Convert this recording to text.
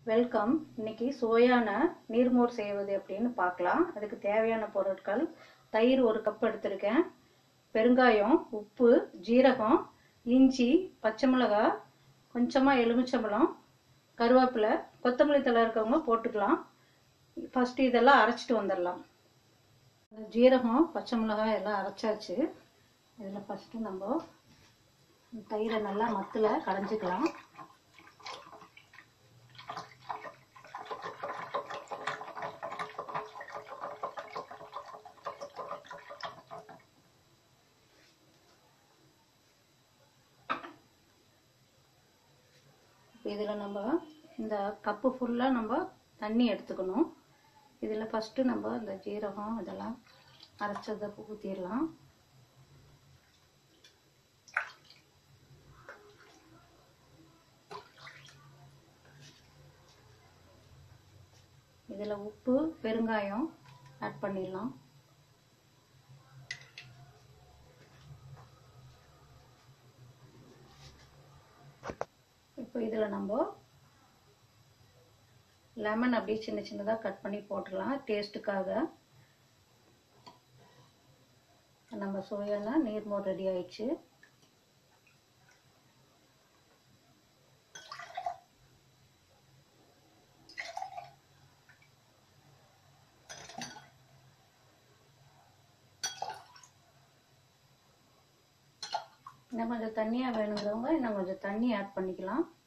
welcome இன்னைக்கு சோயான நீர்மோர் செய்வது எப்படின்னு பார்க்கலாம் அதுக்கு தேவையான பொருட்கள் தயிர் ஒரு கப் எடுத்திருக்கேன் பெருங்காயம் உப்பு ஜீரகம் இஞ்சி பச்சை மிளகாய் கொஞ்சமாக எலுமிச்சம்பழம் கருவேப்பிலை கொத்தமல்லி தழை இருக்கவங்க போட்டுக்கலாம் ஃபஸ்ட்டு இதெல்லாம் அரைச்சிட்டு வந்துடலாம் இந்த ஜீரகம் பச்சை மிளகாய் எல்லாம் அரைச்சாச்சு இதில் ஃபஸ்ட்டு நம்ம தயிரை நல்லா மத்தில் கடைஞ்சிக்கலாம் இதில் நம்ம இந்த கப்பு ஃபுல்லாக நம்ம தண்ணி எடுத்துக்கணும் இதில் ஃபஸ்ட்டு நம்ம இந்த ஜீரகம் இதெல்லாம் அரைச்சதை ஊற்றிடலாம் இதில் உப்பு பெருங்காயம் ஆட் பண்ணிடலாம் இப்போ இதில் நம்ம லெமன் அப்படியே சின்ன சின்னதாக கட் பண்ணி போட்டுடலாம் டேஸ்ட்டுக்காக நம்ம சோயானா நீர்மோர் ரெடி ஆயிடுச்சு இன்னும் கொஞ்சம் தண்ணியாக வேணுங்கிறவங்க இன்னும் கொஞ்சம் தண்ணி ஆட் பண்ணிக்கலாம்